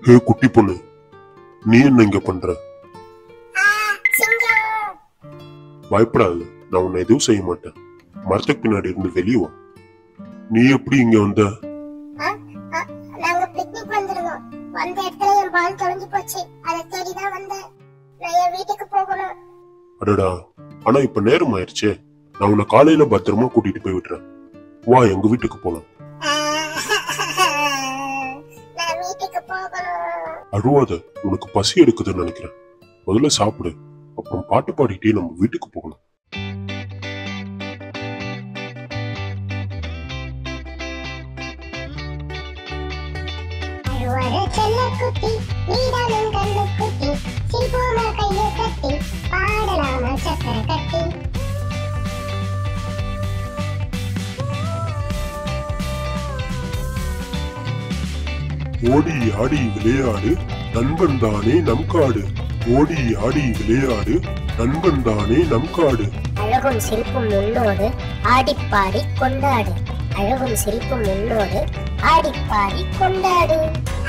ஹே குட்டி பொண்ணு நீ என்ன இங்க பண்ற சிங்கம் பயப்படாத நான் உன்னை எதுவும் செய்ய மாட்டேன் மரத்துக்கு பின்னாடி இருந்து வெளியே வா நீ எப்படி இங்க வந்த ஆ, ஆ, நாங்க பிக்னிக் வந்திருந்தோம் வந்த இடத்துல என் பால் தொலைஞ்சு போச்சு அதை தேடிதான் வந்தேன் நான் என் வீட்டுக்கு போகணும் அடடா ஆனா இப்ப நேரம் ஆயிடுச்சே நான் உன்னை காலையில பத்திரமா கூட்டிட்டு போய் விடுறேன் வா எங்க வீட்டுக்கு போலாம் நான் வீட்டுக்கு போகணும் அழுவாத உனக்கு பசி எடுக்குதுன்னு நினைக்கிறேன் முதல்ல சாப்பிடு அப்புறம் பாட்டு பாடிட்டே நம்ம வீட்டுக்கு போகலாம் அழுவாத செல்லக்குட்டி நீதானும் கண்ணுக்குட்டி சிரிப்போமா கையை கட்டி பாடலாமா சக்கரை கட்டி ஓடி ஆடி விளையாடு நண்பன் தானே நம் காடு ஓடி ஆடி விளையாடு நண்பன் தானே நம் காடு அழகும் சிரிப்பும் முன்னோடு ஆடிப்பாடி கொண்டாடு அழகும் சிரிப்பும் முன்னோடு ஆடிப்பாடி கொண்டாடு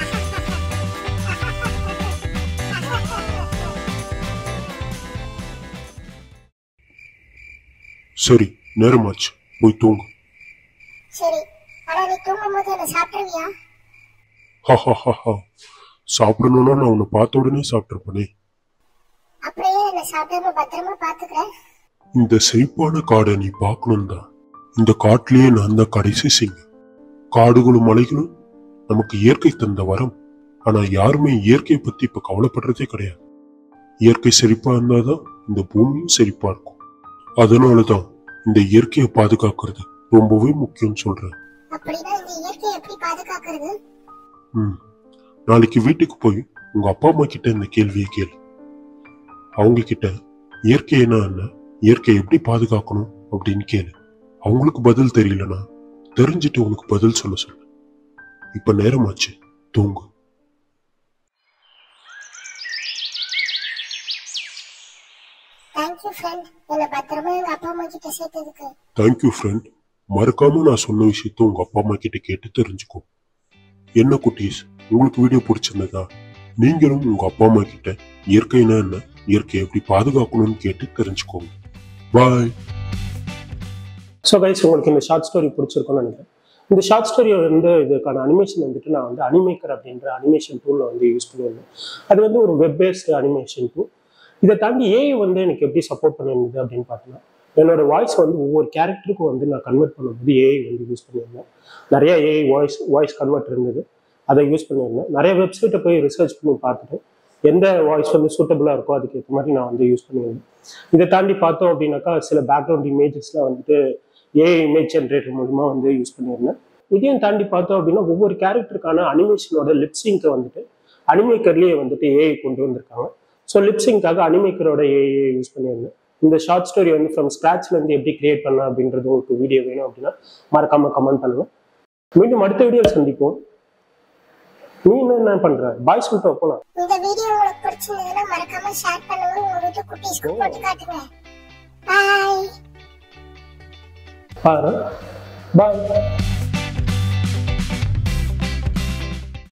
சரி நேரமாச்சு போய் தூங்கு சரி ஆனா நீ தூங்கும் போது என்ன சாப்பிடுவியா ஹஹஹஹா. சாப்பிடணும்னா நான் உன்னை பார்த்த உடனே சாப்பிட்டிருப்பேனே அப்புறம் ஏன் என்ன சாப்பிடாம பத்திரமா பாத்துக்கிற இந்த செழிப்பான காடை நீ பார்க்கணும் தான் இந்த காட்டிலேயே நான் தான் கடைசி சிங்கம் காடுகளும் மலைகளும் நமக்கு இயற்கை தந்த வரம் ஆனா யாருமே இயற்கையை பத்தி இப்ப கவலைப்படுறதே கிடையாது இயற்கை செழிப்பா இருந்தாதான் இந்த பூமியும் செழிப்பா இருக்கும் அதனாலதான் இந்த இயற்கையை பாதுகாக்கிறது ரொம்பவே முக்கியம் சொல்றேன் அப்படின்னா இந்த இயற்கையை எப்படி பாதுகாக்கிறது ம் நாளைக்கு வீட்டுக்கு போய் உங்க அப்பா அம்மா கிட்ட இந்த கேள்வியை கேளு அவங்க கிட்ட இயற்கைனா என்ன இயற்கையை எப்படி பாதுகாக்கணும் அப்படின்னு கேளு அவங்களுக்கு பதில் தெரியலனா தெரிஞ்சுட்டு உனக்கு பதில் சொல்ல சொல்லு இப்ப நேரமாச்சு தூங்கு தேங்க்யூ ஃப்ரெண்ட் என்ன பத்திரமா எங்க அப்பா அம்மா கிட்ட சேர்த்ததுக்கு தேங்க்யூ ஃப்ரெண்ட் மறக்காம நான் சொன்ன விஷயத்த உங்க அப்பா அம்மா கிட்ட கேட்டு தெரிஞ்சுக்கோ என்ன குட்டீஸ் உங்களுக்கு வீடியோ பிடிச்சிருந்ததா நீங்களும் உங்க அப்பா அம்மா கிட்ட இயற்கைனா என்ன இயற்கையை எப்படி பாதுகாக்கணும்னு கேட்டு தெரிஞ்சுக்கோங்க பாய் ஸோ கைஸ் உங்களுக்கு இந்த ஷார்ட் ஸ்டோரி பிடிச்சிருக்கும்னு நினைக்கிறேன் இந்த ஷார்ட் ஸ்டோரி வந்து இதுக்கான அனிமேஷன் வந்துட்டு நான் வந்து அனிமேக்கர் அப்படின்ற அனிமேஷன் டூலில் வந்து யூஸ் பண்ணியிருந்தேன் அது வந்து ஒரு வெப் பேஸ்டு அனிமேஷன் டூல் இதை தாண்டி ஏஐ வந்து எனக்கு எப்படி சப்போர்ட் பண்ணியிருந்தது அப்படின்னு பார்த்தோன்னா என்னோட வாய்ஸ் வந்து ஒவ்வொரு கேரக்டருக்கும் வந்து நான் கன்வெர்ட் பண்ணும்போது ஏஐ வந்து யூஸ் பண்ணியிருந்தேன் நிறைய ஏஐ வாய்ஸ் வாய்ஸ் கன்வெர்ட் இருந்தது அதை யூஸ் பண்ணியிருந்தேன் நிறைய வெப்சைட்டை போய் ரிசர்ச் பண்ணி பார்த்துட்டு எந்த வாய்ஸ் வந்து சூட்டபுளாக இருக்கோ அதுக்கு ஏற்ற மாதிரி நான் வந்து யூஸ் பண்ணியிருந்தேன் இதை தாண்டி பார்த்தோம் அப்படின்னாக்கா சில பேக்ரவுண்ட் இமேஜஸ்லாம் வந்துட்டு ஏஐ இமேஜ் ஜென்ரேட்டர் மூலிமா வந்து யூஸ் பண்ணியிருந்தேன் இதையும் தாண்டி பார்த்தோம் அப்படின்னா ஒவ்வொரு கேரக்டருக்கான அனிமேஷனோட லிப்ஸிங்கை வந்துட்டு அனிமேக்கர்லேயே வந்துட்டு ஏஐ கொண்டு வந்திருக்காங்க ஸோ லிப்ஸிங்காக அனிமேக்கரோட ஏஐ யூஸ் பண்ணியிருந்தேன் இந்த ஷார்ட் ஸ்டோரி வந்து ஃப்ரம் ஸ்க்ராட்ச்லேருந்து எப்படி கிரியேட் பண்ணலாம் அப்படின்றது உங்களுக்கு வீடியோ வேணும் அப்படின்னா மறக்காம கமெண்ட் பண்ணுங்க மீண்டும் அடுத்த வீடியோ சந்திப்போம் நீ என்ன என்ன பண்ற பாய் சொல்லிட்டு போலாம் இந்த வீடியோ உங்களுக்கு பிடிச்சிருந்ததுன்னா மறக்காம ஷேர் பண்ணுங்க உங்க வீட்டு குட்டீஸ்க்கு போட்டு காட்டுங்க பாய் பாரு பாய்